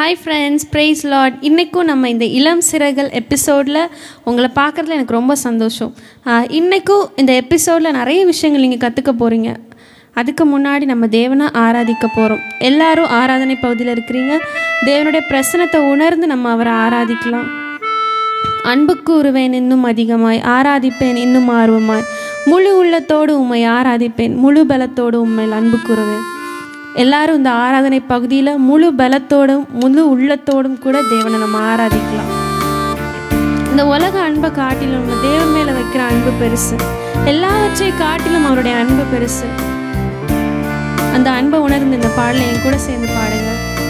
hi friends price Lord இன்றைக்கும் நம்ம இந்த இளம் சிறகுகள் எபிசோடில் உங்களை பார்க்குறதுல எனக்கு ரொம்ப சந்தோஷம் ஆஹ் இன்னைக்கும் இந்த எபிசோடில் நிறைய விஷயங்கள் நீங்கள் கற்றுக்க போகிறீங்க அதுக்கு முன்னாடி நம்ம தேவனை ஆராதிக்க போகிறோம் எல்லாரும் ஆராதனை பகுதியில் இருக்கிறீங்க தேவனுடைய பிரசனத்தை உணர்ந்து நம்ம அவரை ஆராதிக்கலாம் அன்பு கூறுவேன் இன்னும் அதிகமாய் ஆராதிப்பேன் இன்னும் ஆர்வமாய் முழு உள்ளத்தோடு உம்மை ஆராதிப்பேன் முழு பலத்தோடு உண்மையில் அன்பு கூறுவேன் எல்லாரும் இந்த ஆராதனை பகுதியில் முழு பலத்தோடும் முழு உள்ளத்தோடும் கூட தேவனை நம்ம ஆராதிக்கலாம் இந்த உலக அன்பை காட்டிலும் நம்ம தேவன் மேலே வைக்கிற அன்பு பெருசு எல்லாவற்றை காட்டிலும் அவருடைய அன்பு பெருசு அந்த அன்பை உணர்ந்து இந்த பாடலை என் கூட சேர்ந்து பாடுங்க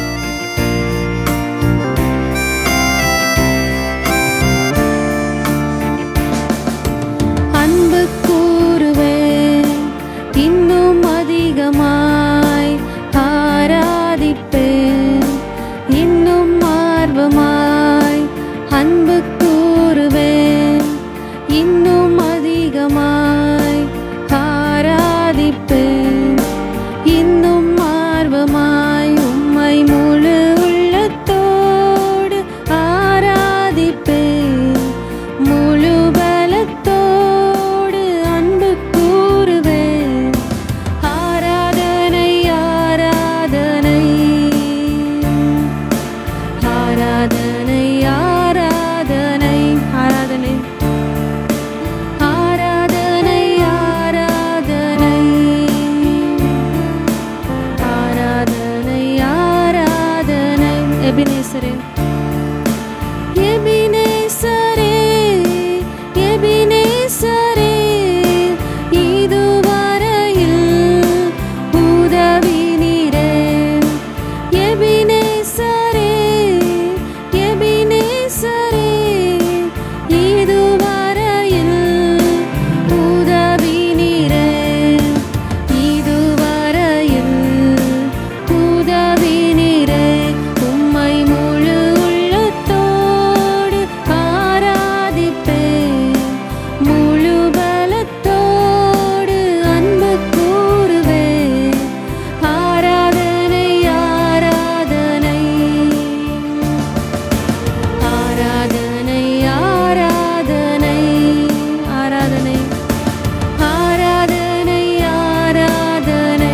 அன்பு கூறுவேன் இன்னும் அதிகமாய் ஆராதிப்பேன் இன்னும் ஆர்வமாய் அன்பு கூறுவேன் இன்னும் அதிகமாய் ஆராதிப்பேன் இன்னும் ஆர்வமாய் உம்மை முழு உள்ளத்தோடு ஆராதிப்பேன் முழு பலத்தோடு அன்பு கூறுவேன் ஆராதனை ஆராதனை ஆராதனை ஆராதனை ஆராதனை ஆராதனை ஆராதனை ஆராதனை ஆராதனை எபினேசரே எபினேசரே எபினேசரே இதுவரையில் உதவி நீரே எபினேசரே எபினேசரே இதுவரையில் உதவி நீரே இதுவரையில் உதவி நீரே உம்மை முழு உள்ளத்தோடு ஆராதிப்பேன் முழு பலத்தோடு அன்பு கூறுவேன் ஆராதனை ஆராதனை ஆராதனை ஆராதனை ஆராதனை ஆராதனை ஆராதனை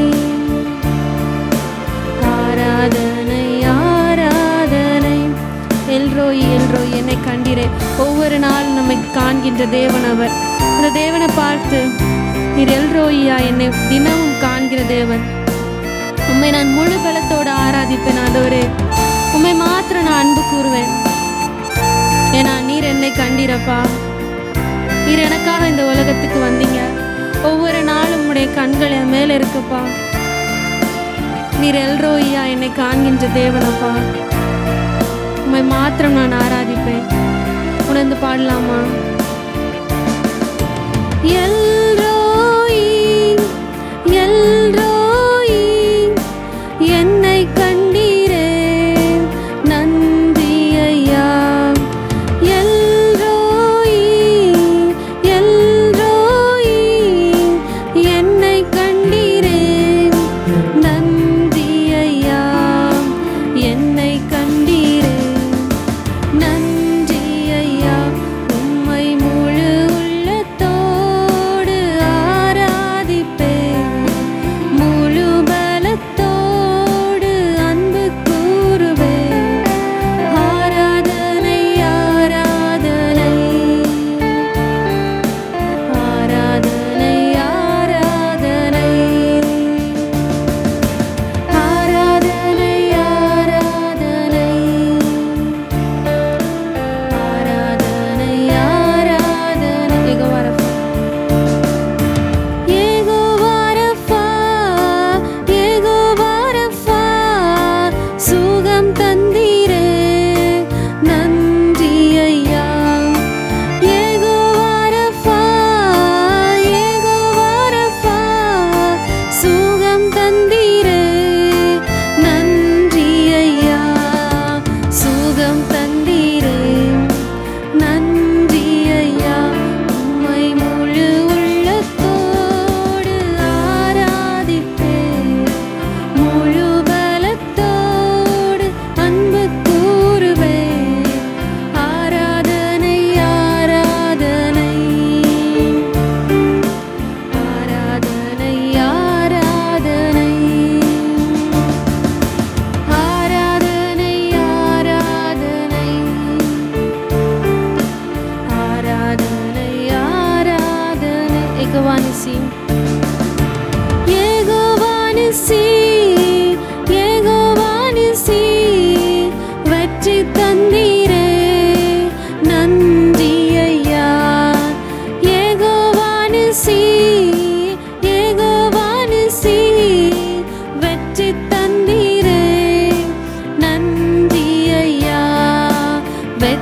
ஆராதனை ஆராதனை எல்ரோய் எல்ரோய் என்னை கண்டீரே ஒவ்வொரு நாள் நம்மை காண்கின்ற தேவன் அவர் அந்த தேவனை பார்த்து நீர் எல்ரோயா என்னை தினமும் காண்கிற தேவன் உம்மை நான் முழு பலத்தோடு ஆராதிப்பேன் ஆண்டவரே உம்மை மாத்திரம் நான் அன்பு கூறுவேன் ஏன்னா நீர் என்னை கண்டீரப்பா நீர் எனக்காக இந்த உலகத்துக்கு வந்தீங்க ஒவ்வொரு நாளும் உடைய கண்கள் என் மேலே இருக்குப்பா நீர் எல்ரோய்யா என்னை காண்கின்ற தேவனப்பா உம்மை மாத்திரம் நான் ஆராதிப்பேன் உணர்ந்து பாடலாமா எல்ரோயி எல்ரோயி என்னை கண்டீரே நன்றி ஐயா எல்ரோயி எல்ரோயி என்னை கண்டீரே நன்றி ஐயா என்னை கண்டீரே நன்றி ஐயா உம்மை முழு உள்ளத்தோடு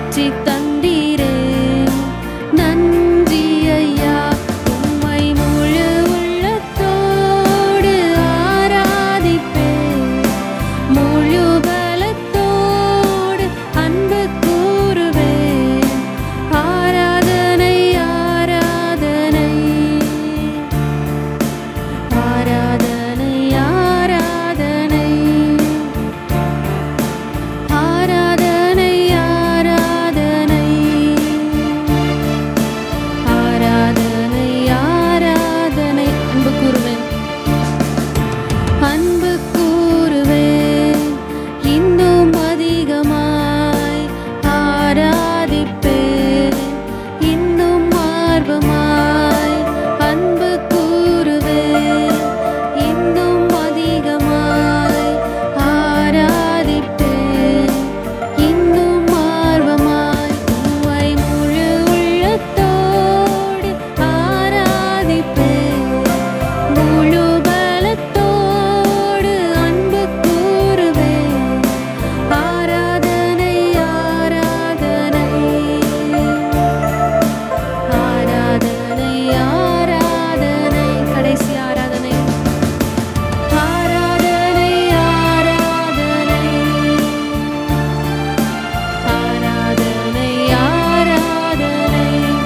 மாற்றி தந்தீரே நன்றி ஐயா உம்மை முழு உள்ளத்தோடு ஆராதிப்பேன் முழு பலத்தோடு அன்பு கூறுவேன் ஆராதனை ஆராதனை ஆராதனை ஆராதனை ஆராதனை ஆராதனை ஆராதனை ஆராதனை அன்பு கூறுவேன் அன்பு கூறுவேன் இன்னும் அதிகமாய் ஆராதிப்பேன் இன்னும் ஆர்வமாய் அன்பு கூறுவேன் இன்னும் அதிகமாய் ஆராதிப்பேன் இன்னும் ஆர்வமாய் உம்மை முழு உள்ளத்தோடு ஆராதிப்பேன் முழு பலத்தோடு அன்பு கூறுவேன் ஆராதனை ஆராதனை ஆராதனை ஆராதனை கடைசி ஆராதனை ஆராதனை ஆராதனை ஆராதனை ஆராதனை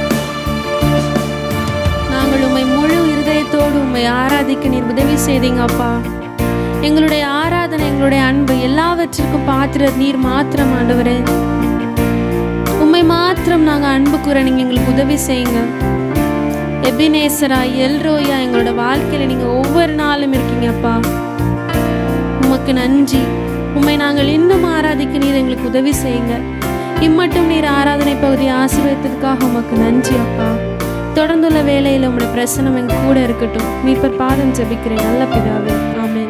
நாங்கள் உம்மை முழு இருதயத்தோடு உம்மை ஆராதிக்க நீர் உதவி செய்தீங்க அப்பா எங்களுடைய ஆராதனை எங்களுடைய அன்பு எல்லாவற்றிற்கும் பாத்திரர் நீர் மாத்திரம் ஆண்டவரே உம்மை மாத்திரம் நாங்கள் அன்பு கூற நீங்கள் எங்களுக்கு உதவி செய்யுங்க எபினேசரா எல்ரோயா எங்களோட வாழ்க்கையில் நீங்கள் ஒவ்வொரு நாளும் இருக்கீங்கப்பா உமக்கு நன்றி உம்மை நாங்கள் இன்னும் ஆராதிக்க நீர் எங்களுக்கு உதவி செய்யுங்க இம்மட்டும் நீர் ஆராதனை பகுதியை ஆசீர்வதித்ததுக்காக உமக்கு நன்றி அப்பா தொடர்ந்துள்ள வேலையில் உம்முடைய பிரசனம் எங்க கூட இருக்கட்டும் மீட்பர் பாதம் ஜெபிக்கிறேன் நல்ல பிதாவே ஆமென்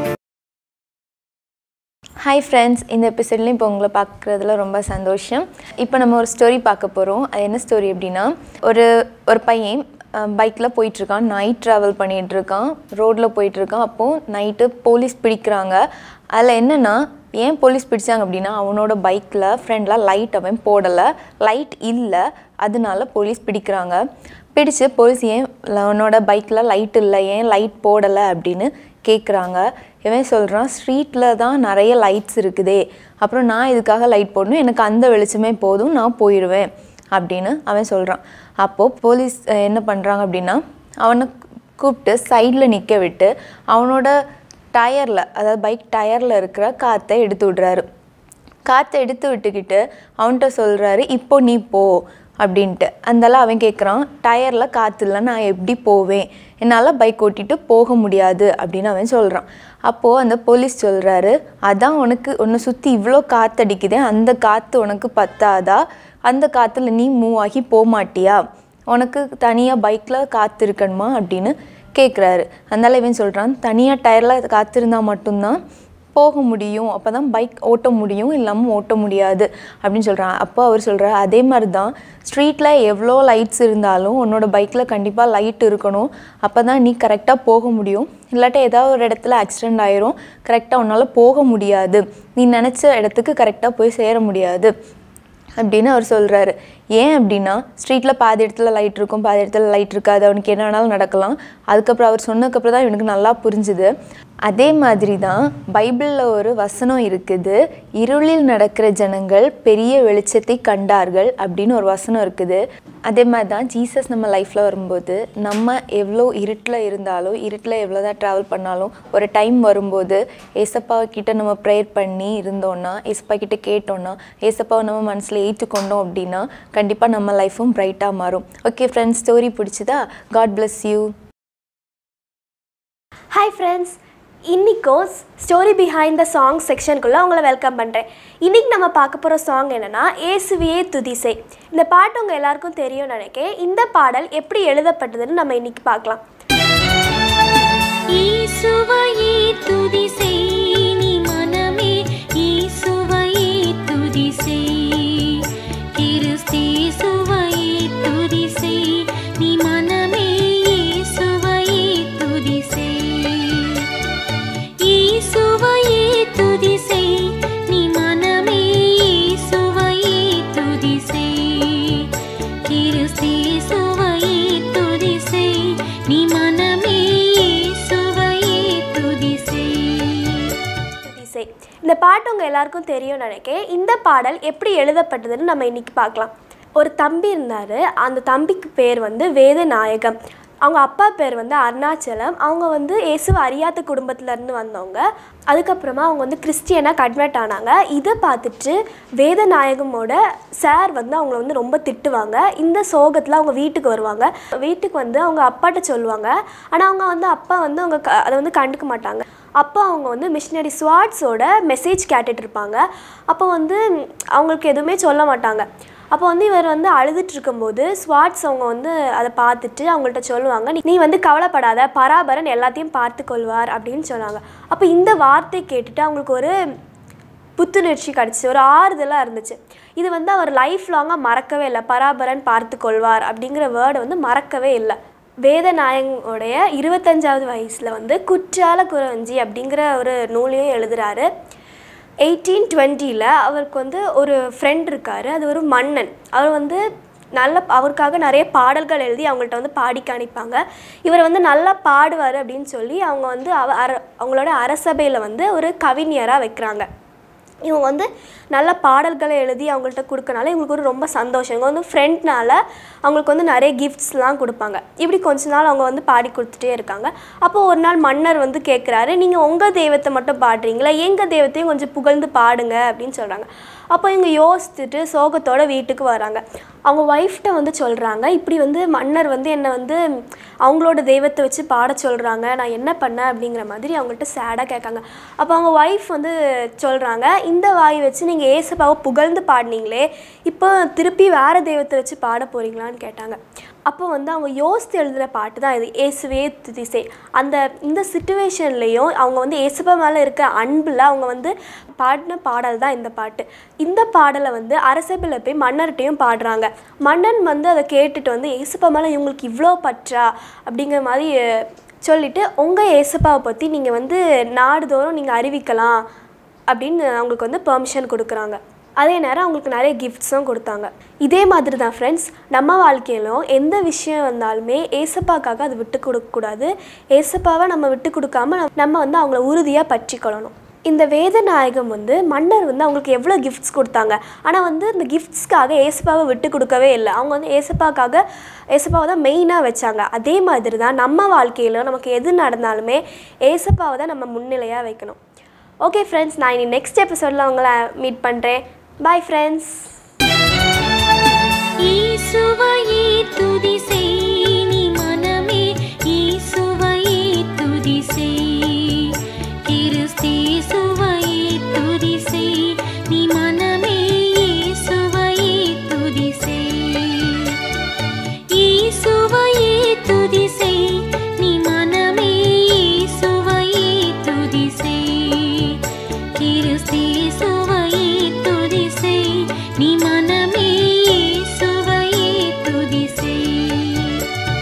ஹாய் ஃப்ரெண்ட்ஸ் இந்த எபிசோட்லேயும் இப்போ உங்களை பார்க்குறதுல ரொம்ப சந்தோஷம் இப்போ நம்ம ஒரு ஸ்டோரி பார்க்க போகிறோம் அது என்ன ஸ்டோரி அப்படின்னா ஒரு ஒரு பையன் பைக்கில் போயிட்டுருக்கான் நைட் ட்ராவல் பண்ணிகிட்டு இருக்கான் ரோட்டில் போயிட்டுருக்கான் அப்போது நைட்டு போலீஸ் பிடிக்கிறாங்க அதில் என்னென்னா ஏன் போலீஸ் பிடிச்சாங்க அப்படின்னா அவனோட பைக்கில் ஃப்ரெண்டில் லைட் அவன் போடலை லைட் இல்லை அதனால போலீஸ் பிடிக்கிறாங்க பிடிச்சு போலீஸ் ஏன் அவனோட பைக்கில் லைட் இல்லை ஏன் லைட் போடலை அப்படின்னு கேட்குறாங்க இவன் சொல்கிறான் ஸ்ட்ரீட்டில் தான் நிறைய லைட்ஸ் இருக்குதே அப்புறம் நான் இதுக்காக லைட் போடணும் எனக்கு அந்த வெளிச்சமே போதும் நான் போயிடுவேன் அப்படின்னு அவன் சொல்கிறான் அப்போது போலீஸ் அஹ், என்ன பண்ணுறாங்க அப்படின்னா அவனை கூப்பிட்டு சைடில் நிற்க விட்டு அவனோட டயரில் அதாவது பைக் டயரில் இருக்கிற காற்றை எடுத்து விடுறாரு காற்றை எடுத்து விட்டுக்கிட்டு அவன்கிட்ட சொல்கிறாரு இப்போ நீ போ அப்படின்ட்டு அந்தால அவன் கேட்குறான் டயரில் காற்று இல்லை நான் எப்படி போவேன் என்னால் பைக் ஓட்டிட்டு போக முடியாது அப்படின்னு அவன் சொல்கிறான் அப்போது அந்த போலீஸ் சொல்கிறாரு அதான் உனக்கு உன்னை சுற்றி இவ்வளோ காற்றடிக்குதே அந்த காற்று உனக்கு பத்தாதா அந்த காற்றுல நீ மூவ் ஆகி போக மாட்டியா உனக்கு தனியாக பைக்கில் காற்று இருக்கணுமா அப்படின்னு கேட்குறாரு அதனால இவன் சொல்கிறான் தனியாக டயரில் காற்று இருந்தால் மட்டும்தான் போக முடியும் அப்போ தான் பைக் ஓட்ட முடியும் இல்லாமல் ஓட்ட முடியாது அப்படின்னு சொல்கிறான் அப்போ அவர் சொல்கிறார் அதே மாதிரி தான் ஸ்ட்ரீட்டில் எவ்வளோ லைட்ஸ் இருந்தாலும் உன்னோட பைக்கில் கண்டிப்பாக லைட் இருக்கணும் அப்போ தான் நீ கரெக்டாக போக முடியும் இல்லாட்டி ஏதாவது ஒரு இடத்துல ஆக்சிடெண்ட் ஆயிரும் கரெக்டாக உன்னால் போக முடியாது நீ நினச்ச இடத்துக்கு கரெக்டாக போய் சேர முடியாது அப்படின்னு அவர் சொல்கிறாரு ஏன் அப்படின்னா ஸ்ட்ரீட்டில் பாதி இடத்துல லைட் இருக்கும் பாதி இடத்துல லைட் இருக்காது அவனுக்கு என்ன வேணாலும் நடக்கலாம் அதுக்கப்புறம் அவர் சொன்னதுக்கப்புறம் தான் இவனுக்கு நல்லா புரிஞ்சுது அதே மாதிரி தான் பைபிளில் ஒரு வசனம் இருக்குது இருளில் நடக்கிற ஜனங்கள் பெரிய வெளிச்சத்தை கண்டார்கள் அப்படின்னு ஒரு வசனம் இருக்குது அதே மாதிரி தான் ஜீசஸ் நம்ம லைஃப்பில் வரும்போது நம்ம எவ்வளோ இருட்டில் இருந்தாலும் இருட்டில் எவ்வளோ தான் ட்ராவல் பண்ணாலும் ஒரு டைம் வரும்போது ஏசப்பா கிட்ட நம்ம ப்ரேயர் பண்ணி இருந்தோன்னா ஏசப்பா கிட்ட கேட்டோன்னா ஏசப்பாவை நம்ம மனசில் ஏற்றுக்கொண்டோம் அப்படின்னா கண்டிப்பாக நம்ம லைஃப்பும் பிரைட்டாக மாறும் ஓகே ஃப்ரெண்ட்ஸ் ஸ்டோரி பிடிச்சதா God bless you hi friends இன்றைக்கும் ஸ்டோரி பிஹைண்ட் த சாங் செக்ஷனுக்குள்ளே உங்களை வெல்கம் பண்ணுறேன் இன்றைக்கி நம்ம பார்க்க போகிற சாங் என்னென்னா ஏசுவியே துதிசை இந்த பாட்டு உங்கள் எல்லாருக்கும் தெரியும்னு நினைக்கிறேன் இந்த பாடல் எப்படி எழுதப்பட்டதுன்னு நம்ம இன்றைக்கி பார்க்கலாம் ஈசுவையே துதி செய் நீ மனமே ஈசுவையே துதி செய் கிறிஸ்தேசுவையே துதி செய் நீ மனமே இயேசுவையே துதி செய் ஈசுவையே துதி செய் நீ மனமே இயேசுவையே துதி பாட்டு உங்கள் எல்லாருக்கும் தெரியும்னு நினைக்கிறேன் இந்த பாடல் எப்படி எழுதப்பட்டதுன்னு நம்ம இன்னைக்கு பார்க்கலாம் ஒரு தம்பி இருந்தார் அந்த தம்பிக்கு பேர் வந்து வேதநாயகம் அவங்க அப்பா பேர் வந்து அருணாச்சலம் அவங்க வந்து இயேசுவை அறியாத குடும்பத்துலேருந்து வந்தவங்க அதுக்கப்புறமா அவங்க வந்து கிறிஸ்டியனாக கன்வெர்ட் ஆனாங்க இதை பார்த்துட்டு வேதநாயகமோட சார் வந்து அவங்கள வந்து ரொம்ப திட்டுவாங்க இந்த சோகத்தில் அவங்க வீட்டுக்கு வருவாங்க வீட்டுக்கு வந்து அவங்க அப்பாட்ட சொல்லுவாங்க ஆனால் அவங்க வந்து அப்பா வந்து அவங்க க- அதை வந்து கண்டுக்க மாட்டாங்க அப்போ அவங்க வந்து மிஷினரி ஸ்வாட்ஸோட மெசேஜ் கேட்டுட்டு இருப்பாங்க அப்போ வந்து ம், அவங்களுக்கு எதுவுமே சொல்ல மாட்டாங்க அப்போ வந்து இவர் வந்து அழுதுட்டு இருக்கும்போது ஸ்வாட்ஸ் அவங்க வந்து அதை பார்த்துட்டு அவங்கள்ட்ட சொல்லுவாங்க "நீ- நீ வந்து கவலைப்படாத பராபரன் எல்லாத்தையும் பார்த்து கொள்வார் அப்படின்னு சொன்னாங்க அப்போ இந்த வார்த்தை கேட்டுட்டு அவங்களுக்கு ஒரு புத்துணர்ச்சி கிடச்சி ஒரு ஆறுதலாக இருந்துச்சு இது வந்து அவர் லைஃப் லாங்காக மறக்கவே இல்லை பராபரன் பார்த்து கொள்வார் அப்படிங்கிற வேர்டை வந்து மறக்கவே இல்லை வேதநாயகனுடைய இருபத்தஞ்சாவது வயசில் வந்து குற்றால குறவஞ்சி அப்படிங்கிற ஒரு நூலையும் எழுதுறாரு எயிட்டீன் டுவெண்ட்டியில் அவருக்கு வந்து ஒரு ஃப்ரெண்ட் இருக்கார் அது ஒரு மன்னன் அவர் வந்து நல்ல அவருக்காக நிறைய பாடல்கள் எழுதி அவங்கள்ட்ட வந்து பாடி காணிப்பாங்க இவர் வந்து நல்லா பாடுவார் அப்படின்னு சொல்லி அவங்க வந்து அவ அர அவங்களோட அரசபையில் வந்து ஒரு கவிஞராக வைக்கிறாங்க இவங்க வந்து நல்ல பாடல்களை எழுதி அவங்கள்ட்ட கொடுக்கனால இவங்களுக்கு ஒரு ரொம்ப சந்தோஷம் இவங்க வந்து ஃப்ரெண்ட்னால அவங்களுக்கு வந்து நிறைய கிஃப்ட்ஸ்லாம் கொடுப்பாங்க இப்படி கொஞ்ச நாள் அவங்க வந்து பாடி கொடுத்துட்டே இருக்காங்க அப்போ ஒரு நாள் மன்னர் வந்து கேட்குறாரு நீங்கள் உங்கள் தெய்வத்தை மட்டும் பாடுறீங்களா எங்கள் தெய்வத்தையும் கொஞ்சம் புகழ்ந்து பாடுங்க அப்படின்னு சொல்கிறாங்க அப்போ இவங்க யோசிச்சுட்டு சோகத்தோட வீட்டுக்கு வராங்க அவங்க ஒய்ஃப்ட்ட வந்து சொல்கிறாங்க இப்படி வந்து மன்னர் வந்து என்னை வந்து அவங்களோட தெய்வத்தை வச்சு பாட சொல்கிறாங்க நான் என்ன பண்ணேன் அப்படிங்கிற மாதிரி அவங்கள்ட்ட சேடாக கேட்காங்க அப்போ அவங்க ஒய்ஃப் வந்து சொல்கிறாங்க இந்த வாய் வச்சு நீங்கள் ஏசப்பாவை புகழ்ந்து பாடினீங்களே இப்போ திருப்பி வேறு தெய்வத்தை வச்சு பாட போகிறீங்களான்னு கேட்டாங்க அப்போ வந்து அவங்க யோசித்து எழுதுகிற பாட்டு தான் இது ஏசுவே துதிசை அந்த இந்த சுச்சுவேஷன்லேயும் அவங்க வந்து ஏசுப்பா மேலே இருக்க அன்பில் அவங்க வந்து பாடின பாடல் தான் இந்த பாட்டு இந்த பாடலை வந்து அரசபையில் போய் மன்னர்கிட்டையும் பாடுறாங்க மன்னன் வந்து அதை கேட்டுட்டு வந்து ஏசுப்பா மேலே இவங்களுக்கு இவ்வளோ பற்றா அப்படிங்கிற மாதிரி அஹ், சொல்லிட்டு உங்கள் ஏசப்பாவை பற்றி நீங்கள் வந்து நாடுதோறும் நீங்கள் அறிவிக்கலாம் அப்படின்னு அவங்களுக்கு வந்து பெர்மிஷன் கொடுக்குறாங்க அதே நேரம் அவங்களுக்கு நிறைய கிஃப்ட்ஸும் கொடுத்தாங்க இதே மாதிரி தான் ஃப்ரெண்ட்ஸ் நம்ம வாழ்க்கையிலும் எந்த விஷயம் வந்தாலுமே ஏசப்பாக்காக அது விட்டு கொடுக்கக்கூடாது ஏசப்பாவை நம்ம விட்டு கொடுக்காம நம்ம- நம்ம வந்து அவங்கள உறுதியாக பற்றிக்கொள்ளணும் இந்த வேதநாயகம் வந்து மன்னர் வந்து அவங்களுக்கு எவ்வளோ கிஃப்ட்ஸ் கொடுத்தாங்க ஆனால் வந்து இந்த கிஃப்ட்ஸ்க்காக ஏசப்பாவை விட்டு கொடுக்கவே இல்லை அவங்க வந்து ஏசப்பாக்காக ஏசப்பாவை தான் மெயினாக வச்சாங்க அதே மாதிரி தான் நம்ம வாழ்க்கையில் நமக்கு எது நடந்தாலுமே ஏசப்பாவை தான் நம்ம முன்னிலையாக வைக்கணும் ஓகே ஃப்ரெண்ட்ஸ் நான் இனி நெக்ஸ்ட் எபிசோடில் உங்களை மீட் பண்ணுறேன் பாய் ஃப்ரெண்ட்ஸ் இயேசுவையே துதி செய் நீ மனமே இயேசுவையே துதி செய் கிறிஸ்தேசுவையே துதி செய் நீ மனமே இயேசுவையே துதி செய் இயேசுவையே துதி செய் நீ மனமே இயேசுவையே துதி செய் கிறிஸ்தேசுவையே துதி செய் நீ மனமே இயேசுவையே துதி செய்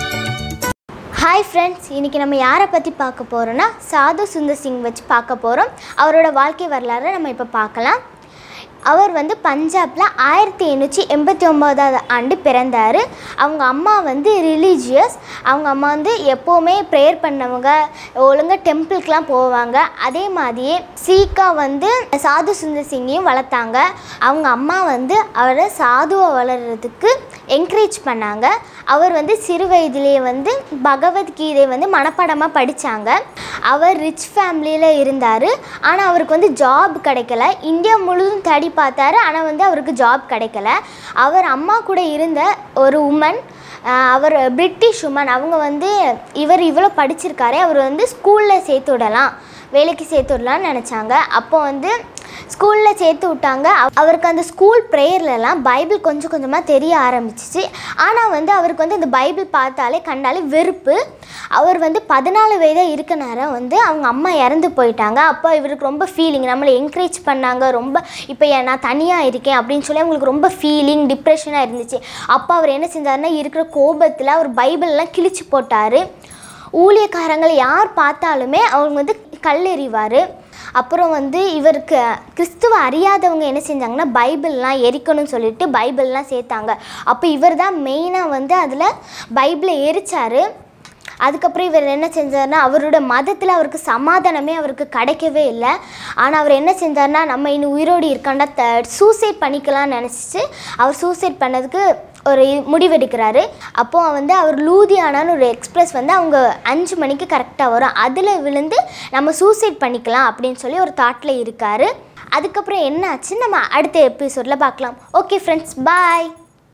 ஹாய் ஃப்ரெண்ட்ஸ் இன்றைக்கி நம்ம யாரை பற்றி பார்க்க போகிறோன்னா சாது சுந்தர் சிங் வச்சு பார்க்க போகிறோம் அவரோட வாழ்க்கை வரலாறை நம்ம இப்போ பார்க்கலாம் அவர் வந்து பஞ்சாபில் ஆயிரத்தி எண்ணூற்றி எண்பத்தி ஒம்போதாவது ஆண்டு பிறந்தார் அவங்க அம்மா வந்து ரிலீஜியஸ் அவங்க அம்மா வந்து எப்போவுமே ப்ரேயர் பண்ணவங்க ஒழுங்காக டெம்பிளுக்கெலாம் போவாங்க அதே மாதிரியே சீக்கா வந்து சாது சுந்தர் சிங்கையும் வளர்த்தாங்க அவங்க அம்மா வந்து அவரை சாதுவை வளர்கிறதுக்கு என்கரேஜ் பண்ணாங்க அவர் வந்து சிறு வயதிலேயே வந்து பகவத்கீதை வந்து மனப்பாடமாக படித்தாங்க அவர் ரிச் ஃபேமிலியில் இருந்தார் ஆனால் அவருக்கு வந்து ஜாப் கிடைக்கல இந்தியா முழுவதும் தேடி பார்த்தாரு ஆனால் வந்து அவருக்கு ஜாப் கிடைக்கல அவர் அம்மா கூட இருந்த ஒரு உமன் அவர் பிரிட்டிஷ் உமன் அவங்க வந்து இவர் இவ்வளோ படிச்சிருக்காரு அவர் வந்து ஸ்கூலில் சேர்த்து விடலாம் வேலைக்கு சேர்த்து விடலாம்னு நினச்சாங்க அப்போ வந்து ஸ்கூலில் சேர்த்து விட்டாங்க அவ- அவருக்கு அந்த ஸ்கூல் ப்ரேயர்லலாம் பைபிள் கொஞ்சம் கொஞ்சமாக தெரிய ஆரம்பிச்சிச்சு ஆனால் வந்து அவருக்கு வந்து அந்த பைபிள் பார்த்தாலே கண்டாலே வெறுப்பு அவர் வந்து பதினாலு வயதாக இருக்க நேரம் வந்து அவங்க அம்மா இறந்து போயிட்டாங்க அப்போ இவருக்கு ரொம்ப ஃபீலிங் நம்மளை என்கரேஜ் பண்ணாங்க ரொம்ப இப்போ ஏன் நான் தனியாக இருக்கேன் அப்படின்னு சொல்லி அவங்களுக்கு ரொம்ப ஃபீலிங் டிப்ரெஷனாக இருந்துச்சு அப்போ அவர் என்ன செஞ்சாருன்னா இருக்கிற கோபத்தில் அவர் பைபிள்லாம் கிழிச்சு போட்டார் ஊழியக்காரங்களை யார் பார்த்தாலுமே அவங்க வந்து கல்லெறிவார் அப்புறம் வந்து இவருக்கு கிறிஸ்துவ அறியாதவங்க என்ன செஞ்சாங்கன்னா பைபிள்லாம் எரிக்கணும்னு சொல்லிட்டு பைபிள்லாம் சேர்த்தாங்க அப்போ இவர் தான் மெயினாக வந்து அதில் பைபிளை எரிச்சார் அதுக்கப்புறம் இவர் என்ன செஞ்சார்னா அவரோட மதத்தில் அவருக்கு சமாதானமே அவருக்கு கிடைக்கவே இல்லை ஆனால் அவர் என்ன செஞ்சார்னா நம்ம இன்னும் உயிரோடு இருக்காண்டா த சூசைட் பண்ணிக்கலாம்னு நினச்சிச்சு அவர் சூசைட் பண்ணதுக்கு ஒரு இ- முடிவெடுக்கிறாரு அப்போது வந்து அவர் லூதியானான்னு ஒரு எக்ஸ்பிரஸ் வந்து அவங்க அஞ்சு மணிக்கு கரெக்டாக வரும் அதில் விழுந்து நம்ம சூசைட் பண்ணிக்கலாம் அப்படின்னு சொல்லி ஒரு தாட்டில் இருக்காரு அதுக்கப்புறம் என்ன ஆச்சுன்னு நம்ம அடுத்த எபிசோடில் பார்க்கலாம் okay friends bye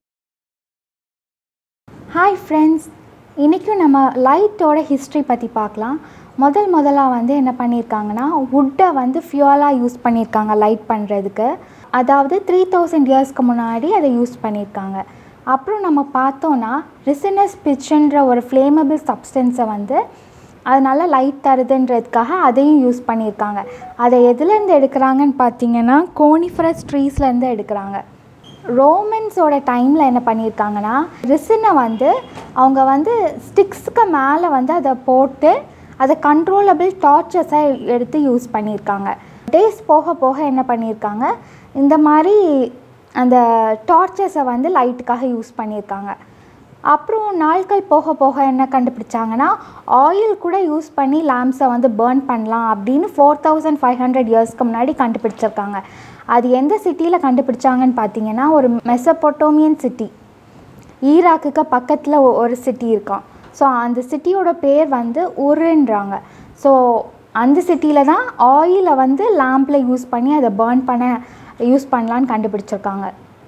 hi friends இன்றைக்கும் நம்ம லைட்டோட ஹிஸ்ட்ரி பற்றி பார்க்கலாம் முதல் முதலாக வந்து என்ன பண்ணியிருக்காங்கன்னா வுட்டை வந்து ஃபியூலாக யூஸ் பண்ணியிருக்காங்க லைட் பண்ணுறதுக்கு அதாவது த்ரீ தௌசண்ட் இயர்ஸ்க்கு முன்னாடி அதை யூஸ் பண்ணியிருக்காங்க அப்புறம் நம்ம பார்த்தோன்னா ரிசினஸ் பிச்சுன்ற ஒரு ஃப்ளேமபிள் சப்ஸ்டன்ஸை வந்து அதனால லைட் தருதுன்றதுக்காக அதையும் யூஸ் பண்ணியிருக்காங்க அதை எதுலேருந்து எடுக்கிறாங்கன்னு பார்த்தீங்கன்னா கோனிஃபரஸ் ட்ரீஸ்லேருந்து எடுக்கிறாங்க ரோமன்ஸோட டைமில் என்ன பண்ணியிருக்காங்கன்னா ரிசினை வந்து அவங்க வந்து ஸ்டிக்ஸுக்கு மேலே வந்து அதை போட்டு அதை கண்ட்ரோலபிள் டார்ச்சஸாக எடுத்து யூஸ் பண்ணியிருக்காங்க டேஸ் போக போக என்ன பண்ணியிருக்காங்க இந்த மாதிரி அந்த டார்ச்சஸை வந்து லைட்டுக்காக யூஸ் பண்ணியிருக்காங்க அப்புறம் நாட்கள் போக போக என்ன கண்டுபிடிச்சாங்கன்னா ஆயில் கூட யூஸ் பண்ணி லேம்ப்ஸை வந்து பேர்ன் பண்ணலாம் அப்படின்னு ஃபோர் தௌசண்ட் ஃபைவ் ஹண்ட்ரட் இயர்ஸ்க்கு முன்னாடி கண்டுபிடிச்சிருக்காங்க அது எந்த சிட்டியில் கண்டுபிடிச்சாங்கன்னு பார்த்தீங்கன்னா ஒரு மெசப்பொட்டோமியன் சிட்டி ஈராக்குக்கு பக்கத்தில் ஒரு சிட்டி இருக்கான் ஸோ அந்த சிட்டியோட பேர் வந்து உருன்றாங்க ஸோ அந்த சிட்டியில் தான் ஆயிலை வந்து லேம்பில் யூஸ் பண்ணி அதை பேர்ன் பண்ண யூஸ் பண்ணலான்னு கண்டுபிடிச்சிருக்காங்க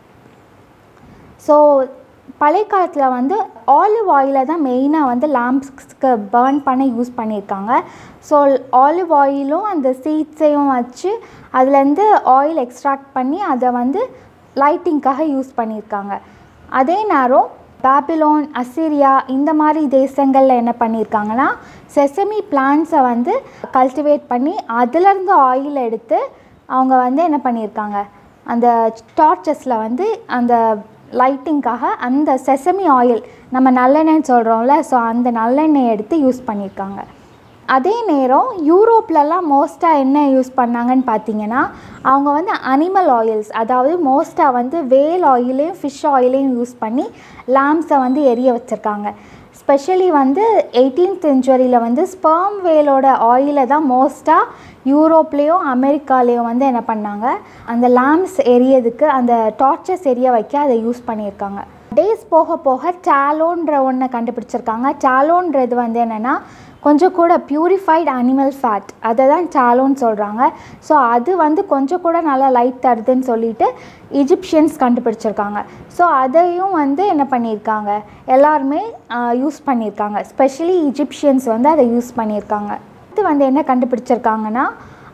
ஸோ பழைய காலத்தில் வந்து ஆலிவ் ஆயிலை தான் மெயினாக வந்து லேம்ப்ஸ்க்கு பேர்ன் பண்ண யூஸ் பண்ணியிருக்காங்க ஸோ ஆலிவ் ஆயிலும் அந்த சீட்ஸையும் வச்சு அதுலேருந்து ஆயில் எக்ஸ்ட்ராக்ட் பண்ணி அதை வந்து லைட்டிங்க்காக யூஸ் பண்ணியிருக்காங்க அதே நேரம் பாபிலோன் அசிரியா இந்த மாதிரி தேசங்களில் என்ன பண்ணியிருக்காங்கன்னா செசமி பிளான்ஸை வந்து கல்டிவேட் பண்ணி அதுலேருந்து ஆயில் எடுத்து அவங்க வந்து என்ன பண்ணியிருக்காங்க அந்த டார்ச்சஸில் வந்து அந்த லைட்டிங்க்காக அந்த செசமி ஆயில் நம்ம நல்லெண்ணெய்னு சொல்கிறோம்ல ஸோ அந்த நல்லெண்ணெய் எடுத்து யூஸ் பண்ணியிருக்காங்க அதே நேரம் யூரோப்லலாம் மோஸ்ட்டாக என்ன யூஸ் பண்ணாங்கன்னு பார்த்தீங்கன்னா அவங்க வந்து அனிமல் ஆயில்ஸ் அதாவது மோஸ்ட்டாக வந்து வேல் ஆயிலையும் ஃபிஷ் ஆயிலையும் யூஸ் பண்ணி லேம்ப்ஸை வந்து எரிய வச்சுருக்காங்க ஸ்பெஷலி வந்து எயிட்டீன்த் செஞ்சுரியில் வந்து ஸ்பெர்ம் வேலோட ஆயிலை தான் மோஸ்ட்டாக யூரோப்லேயும் அமெரிக்காலேயும் வந்து என்ன பண்ணாங்க அந்த லேம்ப்ஸ் எரியதுக்கு அந்த டார்ச்சர்ஸ் எரிய வைக்க அதை யூஸ் பண்ணியிருக்காங்க டேஸ் போக போக டாலோன்ற ஒன்றை கண்டுபிடிச்சிருக்காங்க டாலோன்றது வந்து என்னென்னா கொஞ்சம் கூட பியூரிஃபைடு அனிமல் ஃபேட் அதை தான் டாலோன்னு சொல்கிறாங்க ஸோ அது வந்து கொஞ்சம் கூட நல்லா லைட் தருதுன்னு சொல்லிட்டு இஜிப்ஷியன்ஸ் கண்டுபிடிச்சிருக்காங்க ஸோ அதையும் வந்து என்ன பண்ணியிருக்காங்க எல்லாருமே யூஸ் பண்ணியிருக்காங்க ஸ்பெஷலி இஜிப்ஷியன்ஸ் வந்து அதை யூஸ் பண்ணியிருக்காங்க அடுத்து வந்து என்ன கண்டுபிடிச்சிருக்காங்கன்னா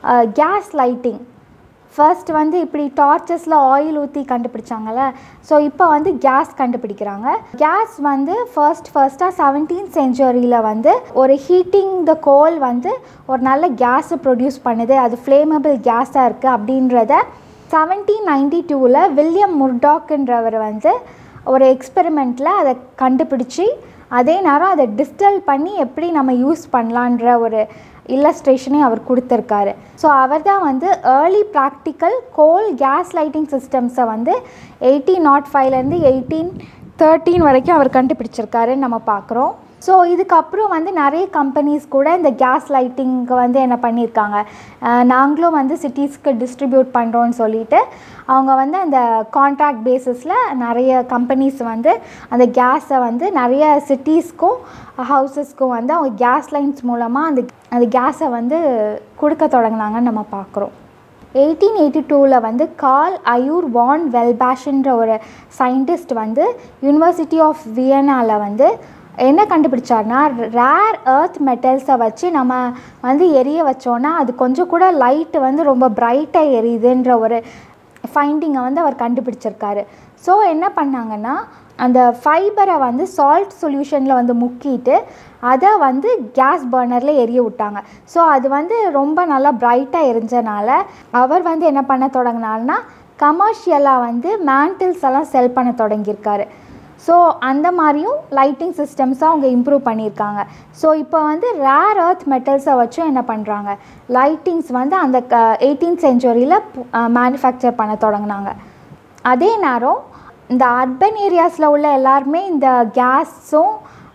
கேஸ் லைட்டிங் ஃபர்ஸ்ட் வந்து இப்படி டார்ச்சஸில் ஆயில் ஊற்றி கண்டுபிடிச்சாங்கல்ல ஸோ இப்போ வந்து கேஸ் கண்டுபிடிக்கிறாங்க கேஸ் வந்து ஃபர்ஸ்ட் ஃபர்ஸ்ட்டாக செவன்டீன் செஞ்சுரியில் வந்து ஒரு ஹீட்டிங் த கோல் வந்து ஒரு நல்ல கேஸை ப்ரொடியூஸ் பண்ணுது அது ஃப்ளேமபிள் கேஸாக இருக்குது அப்படின்றத செவன்டீன் நைன்டி டூவில் வில்லியம் முர்டாக்ன்றவர் வந்து ஒரு எக்ஸ்பெரிமெண்ட்டில் அதை கண்டுபிடிச்சி அதே நேரம் அதை டிஸ்டல் பண்ணி எப்படி நம்ம யூஸ் பண்ணலான்ற ஒரு இல்லஸ்ட்ரேஷனே அவர் கொடுத்துருக்காரு ஸோ அவர் தான் வந்து early practical coal gas lighting சிஸ்டம்ஸை வந்து எயிட்டீன் நாட் ஃபைவ்லேருந்து எயிட்டீன் தேர்ட்டீன் வரைக்கும் அவர் கண்டுபிடிச்சிருக்காருன்னு நம்ம பார்க்குறோம் ஸோ இதுக்கப்புறம் வந்து நிறைய கம்பெனிஸ் கூட இந்த கேஸ் லைட்டிங்க்கு வந்து என்ன பண்ணியிருக்காங்க அஹ் நாங்களும் வந்து சிட்டிஸ்க்கு டிஸ்ட்ரிபியூட் பண்ணுறோன்னு சொல்லிட்டு அவங்க வந்து அந்த கான்ட்ராக்ட் பேசிஸில் நிறைய கம்பெனிஸ் வந்து அந்த கேஸை வந்து நிறைய சிட்டிஸ்க்கும் ஹவுசஸ்க்கும் வந்து அவங்க கேஸ் லைன்ஸ் மூலமாக அந்த அந்த கேஸை வந்து கொடுக்க தொடங்கினாங்கன்னு நம்ம பார்க்குறோம் எயிட்டீன் எயிட்டி டூவில் வந்து கால் அயூர் வான் வெல்பேஷன்ற ஒரு சயின்டிஸ்ட் வந்து யூனிவர்சிட்டி ஆஃப் வியனாவில் வந்து என்ன கண்டுபிடிச்சார்னா ரேர் எர்த் மெட்டல்ஸை வச்சு நம்ம வந்து எரிய வச்சோன்னா அது கொஞ்சம் கூட லைட்டு வந்து ரொம்ப பிரைட்டாக எரியுதுன்ற ஒரு ஃபைண்டிங்கை வந்து அவர் கண்டுபிடிச்சிருக்காரு ஸோ என்ன பண்ணாங்கன்னா அந்த ஃபைபரை வந்து சால்ட் சொல்யூஷனில் வந்து முக்கிட்டு அதை வந்து கேஸ் பர்னரில் எரிய விட்டாங்க ஸோ அது வந்து ரொம்ப நல்லா பிரைட்டாக எரிஞ்சனால அவர் வந்து என்ன பண்ண தொடங்கினார்னா கமர்ஷியலாக வந்து மேண்டில்ஸ் எல்லாம் செல் பண்ண தொடங்கியிருக்காரு ஸோ அந்த மாதிரியும் லைட்டிங் சிஸ்டம்ஸை அவங்க இம்ப்ரூவ் பண்ணியிருக்காங்க ஸோ இப்போ வந்து ரேர் earth மெட்டல்ஸை வச்சும் என்ன பண்ணுறாங்க லைட்டிங்ஸ் வந்து அந்த எயிட்டீன் செஞ்சுரியில் மேனுஃபேக்சர் பண்ண தொடங்கினாங்க அதே நேரம் இந்த அர்பன் ஏரியாஸில் உள்ள எல்லாருமே இந்த கேஸும்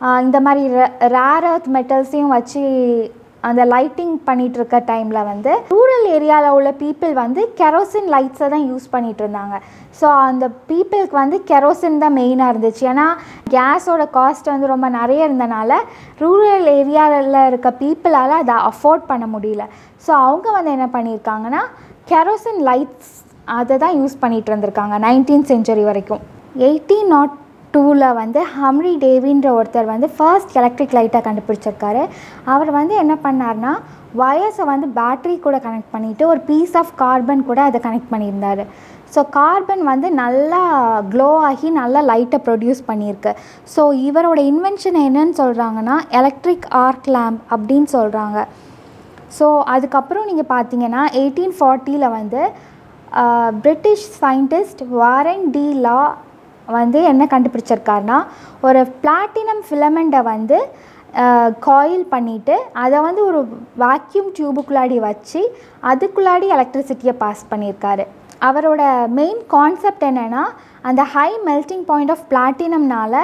ஆஹ் இந்த மாதிரி ரேர் அர்த் மெட்டல்ஸையும் வச்சு அந்த லைட்டிங் பண்ணிட்டு இருக்க டைமில் வந்து ரூரல் ஏரியாவில் உள்ள பீப்புள் வந்து கெரோசின் லைட்ஸை தான் யூஸ் பண்ணிட்டு இருந்தாங்க ஸோ அந்த பீப்புளுக்கு வந்து கெரோசின் தான் மெயினாக இருந்துச்சு ஏன்னா கேஸோட காஸ்ட் வந்து ரொம்ப நிறைய இருந்தனால ரூரல் ஏரியாவில் இருக்க பீப்புளால் அதை அஃபோர்ட் பண்ண முடியல ஸோ அவங்க வந்து என்ன பண்ணியிருக்காங்கன்னா கெரோசின் லைட்ஸ் அதை தான் யூஸ் பண்ணிட்டு இருந்திருக்காங்க நைன்டீன் செஞ்சுரி வரைக்கும் எயிட்டீன் நாட் டூவில் வந்து ஹம்ரி டேவின்ற ஒருத்தர் வந்து ஃபர்ஸ்ட் எலக்ட்ரிக் லைட்டை கண்டுபிடிச்சிருக்காரு அவர் வந்து என்ன பண்ணார்னா வயர்ஸை வந்து பேட்டரி கூட கனெக்ட் பண்ணிவிட்டு ஒரு பீஸ் ஆஃப் கார்பன் கூட அதை கனெக்ட் பண்ணியிருந்தார் ஸோ கார்பன் வந்து நல்லா க்ளோ ஆகி நல்லா லைட்டை ப்ரொடியூஸ் பண்ணியிருக்கு ஸோ இவரோட இன்வென்ஷன் என்னன்னு சொல்கிறாங்கன்னா எலக்ட்ரிக் ஆர்க் லேம்ப் அப்படின்னு சொல்கிறாங்க ஸோ அதுக்கப்புறம் நீங்கள் பார்த்தீங்கன்னா எயிட்டீன் ஃபார்ட்டியில் வந்து British scientist Warren de la வந்து என்ன கண்டுபிடிச்சிருக்காருனா ஒரு பிளாட்டினம் ஃபிலமெண்ட்டை வந்து காயில் பண்ணிவிட்டு அதை வந்து ஒரு வாக்யூம் டியூபுக்குள்ளாடி வச்சு அதுக்குள்ளாடி எலக்ட்ரிசிட்டியை பாஸ் பண்ணியிருக்காரு அவரோட மெயின் கான்செப்ட் என்னென்னா அந்த ஹை மெல்ட்டிங் பாயிண்ட் ஆஃப் பிளாட்டினம்னால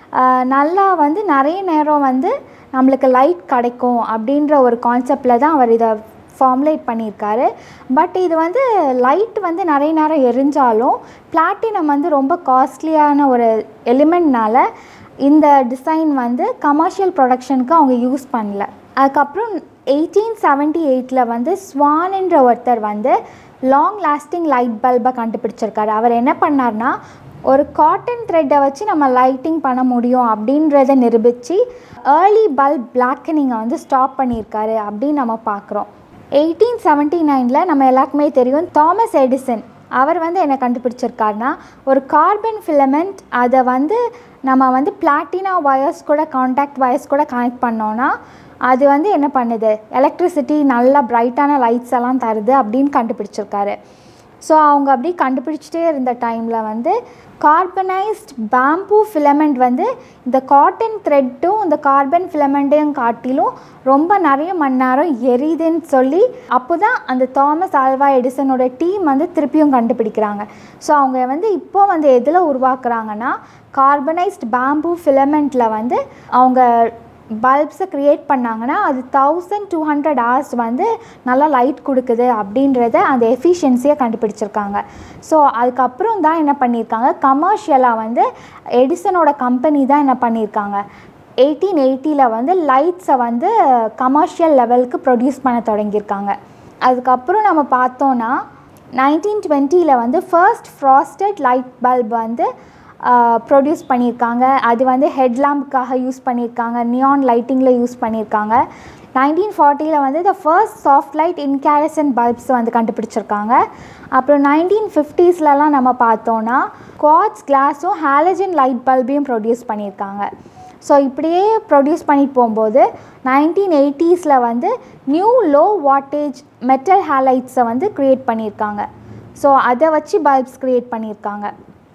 நல்லா வந்து நிறைய நேரம் வந்து நம்மளுக்கு லைட் கிடைக்கும் அப்படின்ற ஒரு கான்செப்டில் தான் அவர் இதை ஃபார்முலேட் பண்ணியிருக்காரு பட் இது வந்து லைட் வந்து நிறைய நேரம் எரிஞ்சாலும் பிளாட்டினம் வந்து ரொம்ப காஸ்ட்லியான ஒரு எலிமெண்ட்னால இந்த டிசைன் வந்து கமர்ஷியல் ப்ரொடக்ஷனுக்கு அவங்க யூஸ் பண்ணல அதுக்கப்புறம் எயிட்டீன் செவன்ட்டி எயிட்டில் வந்து ஸ்வான்ன்ற ஒருத்தர் வந்து லாங் லாஸ்டிங் லைட் பல்பை கண்டுபிடிச்சிருக்காரு அவர் என்ன பண்ணார்னா ஒரு காட்டன் த்ரெட்டை வச்சு நம்ம லைட்டிங் பண்ண முடியும் அப்படின்றத நிரூபித்து ஏர்லி பல்ப் பிளாக்கனிங்கை வந்து ஸ்டாப் பண்ணியிருக்காரு அப்படின்னு நம்ம பார்க்குறோம் எயிட்டீன் செவன்ட்டி நைனில் நம்ம எல்லாருக்குமே தெரியும் தாமஸ் எடிசன் அவர் வந்து என்ன கண்டுபிடிச்சிருக்காருனா ஒரு கார்பன் ஃபிலமெண்ட் அதை வந்து நம்ம வந்து பிளாட்டினா வயர்ஸ் கூட காண்டாக்ட் வயர்ஸ் கூட கனெக்ட் பண்ணோன்னா அது வந்து என்ன பண்ணுது எலக்ட்ரிசிட்டி நல்லா பிரைட்டான லைட்ஸ் எல்லாம் தருது அப்படின்னு கண்டுபிடிச்சிருக்காரு ஸோ அவங்க அப்படி கண்டுபிடிச்சிட்டே இருந்த டைமில் வந்து கார்பனைஸ்ட் பேம்பூ ஃபிலமெண்ட் வந்து இந்த காட்டன் த்ரெட்டும் இந்த கார்பன் ஃபிலமெண்ட்டையும் காட்டிலும் ரொம்ப நிறைய மணி நேரம் எரியுதுன்னு சொல்லி அப்போ தான் அந்த தாமஸ் ஆல்வா எடிசனோட டீம் வந்து திருப்பியும் கண்டுபிடிக்கிறாங்க ஸோ அவங்க வந்து இப்போ வந்து எதில் உருவாக்குறாங்கன்னா கார்பனைஸ்ட் பேம்பூ ஃபிலமெண்ட்டில் வந்து அவங்க பல்ப்ஸை க்ரியேட் பண்ணாங்கன்னா அது தௌசண்ட் டூ ஹண்ட்ரட் ஹவர்ஸ் வந்து நல்லா லைட் கொடுக்குது அப்படின்றத அந்த எஃபிஷியன்சியை கண்டுபிடிச்சிருக்காங்க ஸோ அதுக்கப்புறம் தான் என்ன பண்ணியிருக்காங்க கமர்ஷியலாக வந்து எடிசனோட கம்பெனி தான் என்ன பண்ணியிருக்காங்க எயிட்டீன் எயிட்டியில் வந்து லைட்ஸை வந்து கமர்ஷியல் லெவலுக்கு ப்ரொடியூஸ் பண்ண தொடங்கியிருக்காங்க அதுக்கப்புறம் நம்ம பார்த்தோன்னா நைன்டீன் டுவெண்ட்டியில் வந்து ஃபர்ஸ்ட் ஃப்ராஸ்டட் லைட் பல்ப் வந்து ப்ரொடியூஸ் பண்ணியிருக்காங்க அது வந்து ஹெட்லாம்புக்காக யூஸ் பண்ணியிருக்காங்க நியான் லைட்டிங்கில் யூஸ் பண்ணியிருக்காங்க நைன்டீன் ஃபார்ட்டியில் வந்து the first soft light incandescent bulbs வந்து கண்டுபிடிச்சிருக்காங்க அப்புறம் நைன்டீன் ஃபிஃப்டீஸ்லலாம் நம்ம பார்த்தோன்னா குவாட்ஸ் கிளாஸும் ஹாலஜன் லைட் பல்பையும் ப்ரொடியூஸ் பண்ணியிருக்காங்க ஸோ இப்படியே ப்ரொடியூஸ் பண்ணிட்டு போகும்போது நைன்டீன் எயிட்டிஸில் வந்து நியூ லோ வாட்டேஜ் மெட்டல் ஹேலைட்ஸை வந்து க்ரியேட் பண்ணியிருக்காங்க ஸோ அதை வச்சு பல்ப்ஸ் க்ரியேட் பண்ணியிருக்காங்க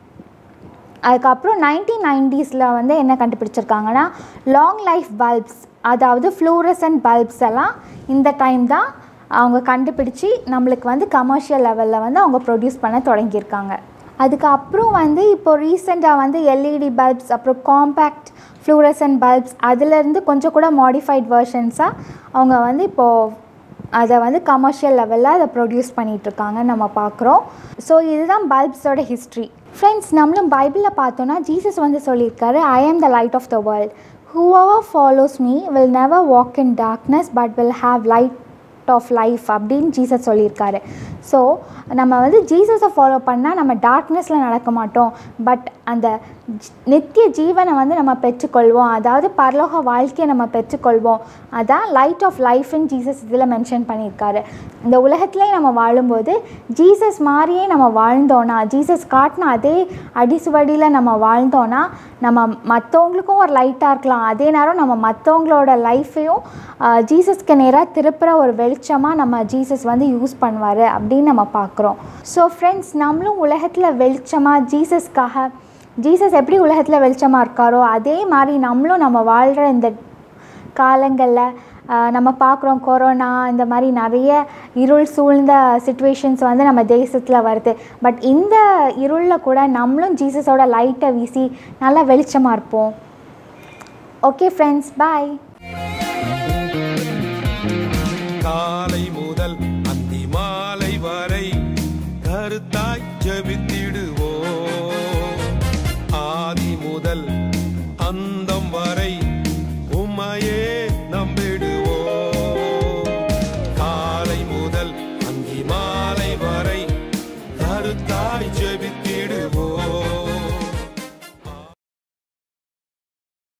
அதுக்கப்புறம் நைன்டீன் நைன்டிஸில் வந்து என்ன கண்டுபிடிச்சிருக்காங்கன்னா லாங் லைஃப் பல்ப்ஸ் அதாவது ஃப்ளூரசன்ட் பல்ப்ஸ் எல்லாம் இந்த டைம் தான் அவங்க கண்டுபிடிச்சி நம்மளுக்கு வந்து கமர்ஷியல் லெவலில் வந்து அவங்க ப்ரொடியூஸ் பண்ண தொடங்கியிருக்காங்க அதுக்கப்புறம் வந்து இப்போ ரீசெண்டாக வந்து எல்இடி பல்ப்ஸ் அப்புறம் காம்பேக்ட் ஃப்ளூரசன்ட் பல்ப்ஸ் அதுலேருந்து கொஞ்சம் கூட மாடிஃபைட் வெர்ஷன்ஸாக அவங்க வந்து இப்போது அதை வந்து கமர்ஷியல் லெவலில் அதை ப்ரொடியூஸ் பண்ணிகிட்ருக்காங்கன்னு நம்ம பார்க்குறோம் ஸோ இதுதான் பல்ப்ஸோட ஹிஸ்ட்ரி ஃப்ரெண்ட்ஸ் நம்மளும் பைபிளில் பார்த்தோன்னா ஜீசஸ் வந்து சொல்லியிருக்காரு I am the light of the world whoever follows me will never walk in darkness but will have light of life அப்படின்னு ஜீசஸ் சொல்லியிருக்காரு ஸோ நம்ம வந்து ஜீசஸை ஃபாலோ பண்ணால் நம்ம டார்க்னஸில் நடக்க மாட்டோம் பட் அந்த ஜ்- நித்திய ஜீவனை வந்து நம்ம பெற்றுக்கொள்வோம் அதாவது பரலோக வாழ்க்கையை நம்ம பெற்றுக்கொள்வோம் அதான் லைட் ஆஃப் லைஃப்னு ஜீசஸ் இதில் மென்ஷன் பண்ணியிருக்காரு இந்த உலகத்திலே நம்ம வாழும்போது ஜீசஸ் மாதிரியே நம்ம வாழ்ந்தோன்னா ஜீசஸ் காட்டின அதே அடிசுவடியில் நம்ம வாழ்ந்தோன்னா நம்ம மற்றவங்களுக்கும் ஒரு லைட்டாக இருக்கலாம் அதே நேரம் நம்ம மற்றவங்களோட லைஃப்பையும் ஜீசஸ்க்கு நேராக திருப்புற ஒரு வெளிச்சமாக நம்ம ஜீசஸ் வந்து யூஸ் பண்ணுவார் அப்படின்னு நம்ம பார்க்குறோம் ஸோ ஃப்ரெண்ட்ஸ் நம்மளும் உலகத்தில் வெளிச்சமாக ஜீசஸ்க்காக ஜீசஸ் எப்படி உலகத்தில் வெளிச்சமாக இருக்காரோ அதே மாதிரி நம்மளும் நம்ம வாழ்கிற இந்த காலங்களில் ஆஹ், நம்ம பார்க்குறோம் கொரோனா இந்த மாதிரி நிறைய இருள் சூழ்ந்த சுச்சுவேஷன்ஸ் வந்து நம்ம தேசத்தில் வருது பட் இந்த இருளில் கூட நம்மளும் ஜீசஸோட லைட்டை வீசி நல்லா வெளிச்சமாக இருப்போம் ஓகே ஃப்ரெண்ட்ஸ் பாய் காலை